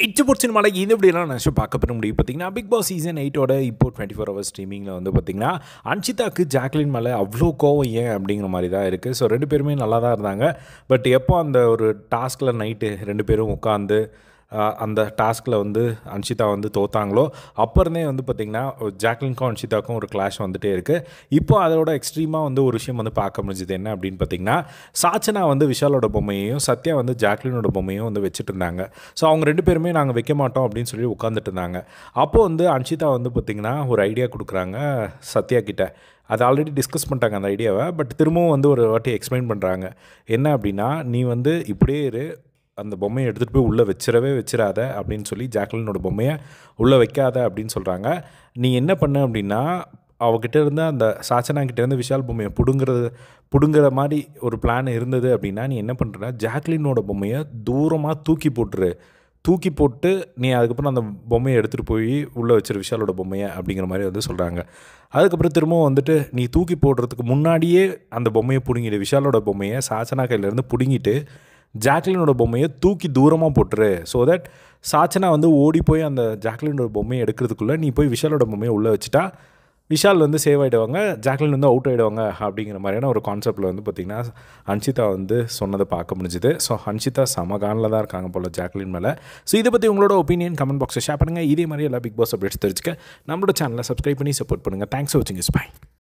இச்சு பிடிச்சின மலை இது எப்படிலாம் நினச்சி பார்க்க பெற முடியும் பார்த்தீங்கன்னா பிக் பாஸ் சீசன் எயிட்டோட இப்போ டுவெண்ட்டி ஃபோர் ஹவர்ஸ் ஸ்ட்ரீமிங்கில் வந்து பார்த்தீங்கன்னா அன்ஷிதாக்கு ஜாக்லின் மேலே அவ்வளோ கோவம் ஏன் அப்படிங்கிற மாதிரி தான் இருக்குது ஸோ ரெண்டு பேருமே நல்லா தான் இருந்தாங்க பட் எப்போ அந்த ஒரு டாஸ்கில் நைட்டு ரெண்டு பேரும் உட்காந்து ஆஹ், அந்த டாஸ்கில் வந்து அன்ஷிதா வந்து தோத்தாங்களோ அப்போ இருந்தே வந்து பார்த்திங்கன்னா ஜாக்லின்க்கும் அன்ஷிதாக்கும் ஒரு கிளாஷ் வந்துட்டே இருக்குது இப்போ அதோட எக்ஸ்ட்ரீமாக வந்து ஒரு விஷயம் வந்து பார்க்க முடிஞ்சுது என்ன அப்படின்னு பார்த்தீங்கன்னா சாச்சனா வந்து விஷாலோட பொம்மையையும் சத்யா வந்து ஜாக்லினோட பொம்மையும் வந்து வச்சுட்டு இருந்தாங்க ஸோ அவங்க ரெண்டு பேருமே நாங்கள் வைக்க மாட்டோம் அப்படின்னு சொல்லி உட்காந்துட்டு இருந்தாங்க அப்போது வந்து அன்ஷிதா வந்து பார்த்திங்கன்னா ஒரு ஐடியா கொடுக்குறாங்க சத்யா கிட்ட அது ஆல்ரெடி டிஸ்கஸ் பண்ணிட்டாங்க அந்த ஐடியாவை பட் திரும்பவும் வந்து ஒரு வாட்டி எக்ஸ்பிளைன் பண்ணுறாங்க என்ன அப்படின்னா நீ வந்து இப்படியே இரு அந்த பொம்மையை எடுத்துகிட்டு போய் உள்ளே வச்சிடவே வச்சிடாத அப்படின்னு சொல்லி ஜாக்லினோட பொம்மையை உள்ளே வைக்காத அப்படின்னு சொல்கிறாங்க நீ என்ன பண்ண அப்படின்னா அவகிட்ட இருந்து அந்த சாச்சனா கிட்ட இருந்து விஷால் பொம்மையை பிடுங்குறது பிடுங்குற மாதிரி ஒரு பிளான் இருந்தது அப்படின்னா நீ என்ன பண்ணுறனா ஜாக்லினோட பொம்மையை தூரமாக தூக்கி போட்டுரு தூக்கி போட்டு நீ அதுக்கப்புறம் அந்த பொம்மையை எடுத்துகிட்டு போய் உள்ளே வச்சிரு விஷாலோட பொம்மையை அப்படிங்கிற மாதிரி வந்து சொல்கிறாங்க அதுக்கப்புறம் திரும்பவும் வந்துட்டு நீ தூக்கி போடுறதுக்கு முன்னாடியே அந்த பொம்மையை பிடுங்கிடு விஷாலோட பொம்மையை சாச்சனா கையிலேருந்து பிடுங்கிட்டு ஜாக்லினோட பொம்மையை தூக்கி தூரமாக போட்டுரு ஸோ தட் சாச்சனா வந்து ஓடி போய் அந்த ஜாக்லினோட பொம்மையை எடுக்கிறதுக்குள்ளே நீ போய் விஷாலோட பொம்மையை உள்ளே வச்சுட்டா விஷால் வந்து சேவ் ஆகிடுவாங்க ஜாக்லின் வந்து அவுட் ஆகிடுவாங்க அப்படிங்கிற மாதிரியான ஒரு கான்செப்டில் வந்து பார்த்திங்கன்னா அன்ஷிதா வந்து சொன்னதை பார்க்க முடிஞ்சுது ஸோ அன்ஷிதா சமகானில் தான் இருக்காங்க போல் ஜாக்லின் மேலே ஸோ இதை பற்றி உங்களோட ஒப்பீனியன் கமெண்ட் பாக்ஸில் ஷேர் பண்ணுங்கள் இதே மாதிரி எல்லா பிக் பாஸ் அப்டேட்ஸ் தெரிஞ்சுக்க நம்மளோட சேனலை சப்ஸ்கிரைப் பண்ணி சப்போர்ட் பண்ணுங்கள் தேங்க்ஸ் ஃபார் வாட்சிங் இஸ் பை